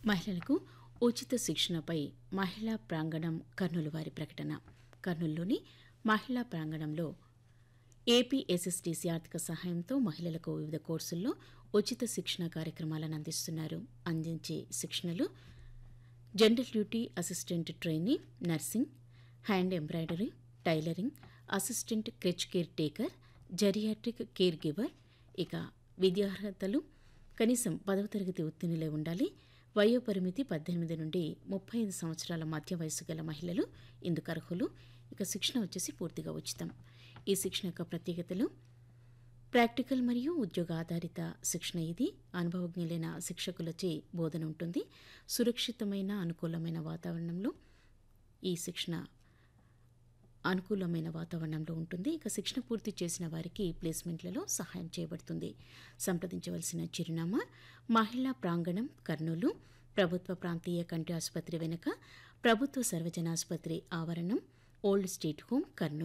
మహిళలకు ఉచిత శిక్షణపై మహిళా ప్రాంగణం కర్నూలు వారి ప్రకటన కర్నూలులోని మహిళా ప్రాంగణంలో ఏపీ ఎస్ఎస్టీసీ ఆర్థిక సహాయంతో మహిళలకు వివిధ కోర్సుల్లో ఉచిత శిక్షణ కార్యక్రమాలను అందిస్తున్నారు అందించే శిక్షణలు general duty assistant trainee nursing hand embroidery tailoring assistant creche caretaker geriatric caregiver ఇక విద్యార్హతలు కనీసం పదవ తరగతి ఉత్తీర్ణులై ఉండాలి వయోపరిమితి పద్దెనిమిది నుండి ముప్పై ఐదు సంవత్సరాల మధ్య వయసు గల మహిళలు ఇందుకు అర్హులు ఇక శిక్షణ వచ్చేసి పూర్తిగా ఉచితం ఈ శిక్షణ యొక్క ప్రత్యేకతలు ప్రాక్టికల్ మరియు ఉద్యోగ ఆధారిత శిక్షణ ఇది అనుభవజ్ఞులైన శిక్షకులచే బోధన ఉంటుంది సురక్షితమైన అనుకూలమైన వాతావరణంలో ఈ శిక్షణ అనుకూలమైన వాతావరణంలో ఉంటుంది ఇక శిక్షణ పూర్తి చేసిన వారికి ప్లేస్మెంట్లలో సహాయం చేయబడుతుంది సంప్రదించవలసిన చిరునామా మహిళా ప్రాంగణం కర్నూలు ప్రభుత్వ ప్రాంతీయ కంటి ఆసుపత్రి వెనుక ప్రభుత్వ సర్వజనాసుపత్రి ఆవరణం ఓల్డ్ స్టేట్ హోమ్ కర్నూలు